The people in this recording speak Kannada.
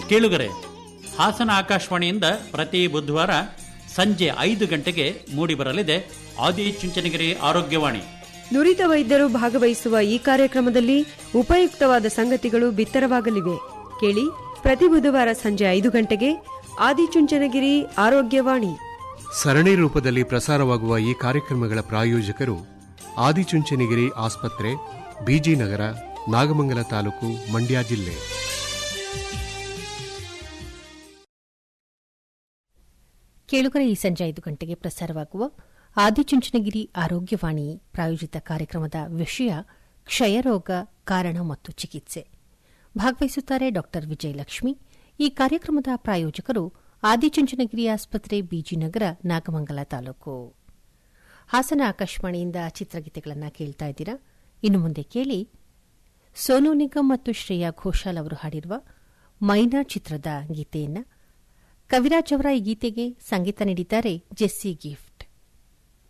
ಕೇಳುಗರೆ ಹಾಸನ ಆಕಾಶವಾಣಿಯಿಂದ ಪ್ರತಿ ಬುಧವಾರ ಸಂಜೆ ಐದು ಗಂಟೆಗೆ ಮೂಡಿಬರಲಿದೆ ಆದಿಚುಂಚನಗಿರಿ ಆರೋಗ್ಯವಾಣಿ ನುರಿತ ವೈದ್ಯರು ಭಾಗವಹಿಸುವ ಈ ಕಾರ್ಯಕ್ರಮದಲ್ಲಿ ಉಪಯುಕ್ತವಾದ ಸಂಗತಿಗಳು ಬಿತ್ತರವಾಗಲಿವೆ ಕೇಳಿ ಪ್ರತಿ ಬುಧವಾರ ಸಂಜೆ ಐದು ಗಂಟೆಗೆ ಆದಿಚುಂಚನಗಿರಿ ಆರೋಗ್ಯವಾಣಿ ಸರಣಿ ರೂಪದಲ್ಲಿ ಪ್ರಸಾರವಾಗುವ ಈ ಕಾರ್ಯಕ್ರಮಗಳ ಪ್ರಾಯೋಜಕರು ಆದಿಚುಂಚನಗಿರಿ ಆಸ್ಪತ್ರೆ ಬಿಜಿ ನಗರ ನಾಗಮಂಗಲ ತಾಲೂಕು ಮಂಡ್ಯ ಜಿಲ್ಲೆ ಕೇಳುಗರ ಈ ಸಂಜೆ ಐದು ಗಂಟೆಗೆ ಪ್ರಸಾರವಾಗುವ ಆದಿಚುಂಚನಗಿರಿ ಆರೋಗ್ಯವಾಣಿ ಪ್ರಾಯೋಜಿತ ಕಾರ್ಯಕ್ರಮದ ವಿಷಯ ಕ್ಷಯರೋಗ ಕಾರಣ ಮತ್ತು ಚಿಕಿತ್ಸೆ ಭಾಗವಹಿಸುತ್ತಾರೆ ಡಾ ವಿಜಯಲಕ್ಷ್ಮಿ ಈ ಕಾರ್ಯಕ್ರಮದ ಪ್ರಾಯೋಜಕರು ಆದಿಚುಂಚನಗಿರಿ ಆಸ್ಪತ್ರೆ ಬಿಜಿನಗರ ನಾಗಮಂಗಲ ತಾಲೂಕು ಹಾಸನ ಆಕಾಶವಾಣಿಯಿಂದ ಚಿತ್ರಗೀತೆಗಳನ್ನು ಕೇಳ್ತಾ ಇದ್ದೀರಾ ಇನ್ನು ಮುಂದೆ ಕೇಳಿ ಸೋನು ನಿಗಮ್ ಮತ್ತು ಶ್ರೇಯಾ ಘೋಷಾಲ್ ಅವರು ಹಾಡಿರುವ ಮೈನಾ ಚಿತ್ರದ ಗೀತೆಯನ್ನ ಕವಿರಾಜ್ ಅವರ ಈ ಗೀತೆಗೆ ಸಂಗೀತ ನೀಡಿದ್ದಾರೆ ಜೆಸ್ಸಿ ಗಿಫ್ಟ್